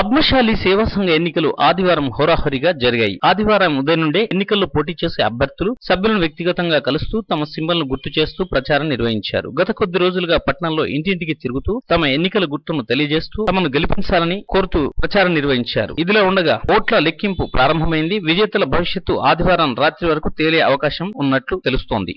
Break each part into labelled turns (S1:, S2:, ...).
S1: పద్మశాలి సేవా సంఘ ఎన్నికలు ఆదివారం హోరాహోరీగా జరిగాయి ఆదివారం ఉదయం నుండే ఎన్నికల్లో పోటీ చేసే అభ్యర్థులు సభ్యులను వ్యక్తిగతంగా కలుస్తూ తమ సింబల్ను గుర్తు చేస్తూ ప్రచారం నిర్వహించారు గత కొద్ది రోజులుగా పట్టణంలో ఇంటింటికి తిరుగుతూ తమ ఎన్నికల గుర్తును తెలియజేస్తూ తమను గెలిపించాలని కోరుతూ ప్రచారం నిర్వహించారు ఇదిలో ఉండగా ఓట్ల లెక్కింపు ప్రారంభమైంది విజేతల భవిష్యత్తు ఆదివారం రాత్రి వరకు తేలే అవకాశం ఉన్నట్లు తెలుస్తోంది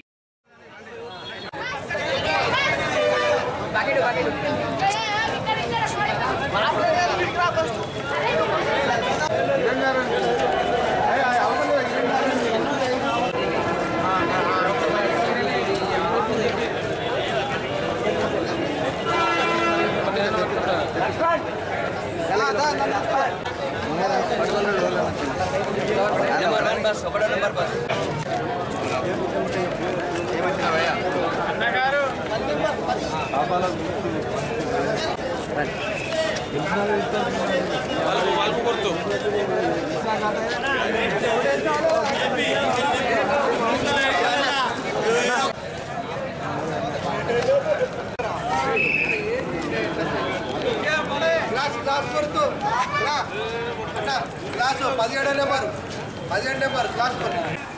S2: గ్లాస్ గ్లాస్ కొడుతూ రా. అన్న, గ్లాసు పదిహేడో నెంబర్ పదిహేడు నెంబర్ గ్లాస్ కొడుతూ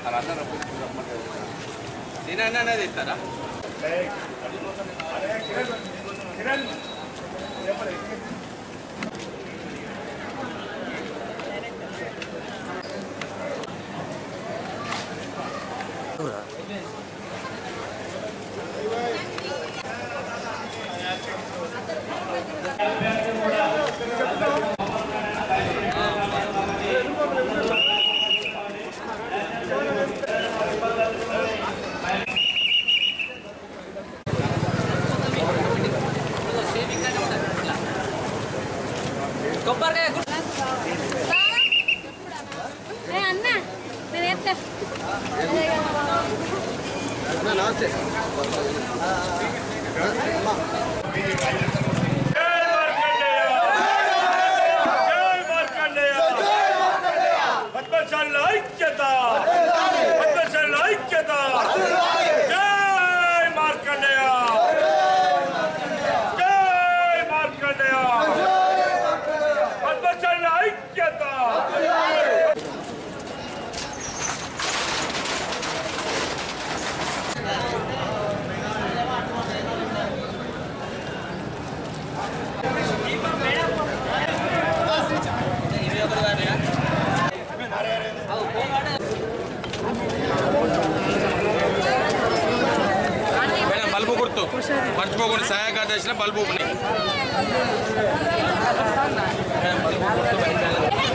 S3: అనేది ఇస్తారా
S4: ఏ అన్న నేను ఎత్తా
S5: పద్మశాల ఐక్యత పద్మశాల ఐక్యత జై మార్కండేయ జై మార్కండేయ పద్మశాల ఐక్యత
S3: మేడం బల్బు గుర్తు మర్చిపోకుండా సహాయక చేసిన బల్బు ఉన్నాయి. మేడం, బల్బు గుర్తు వెనకాల.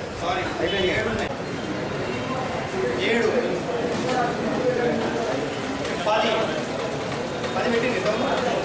S2: సారీ అయిపోయింది ఏడు ఉన్నాయి. ఏడు పది పది పెట్టింది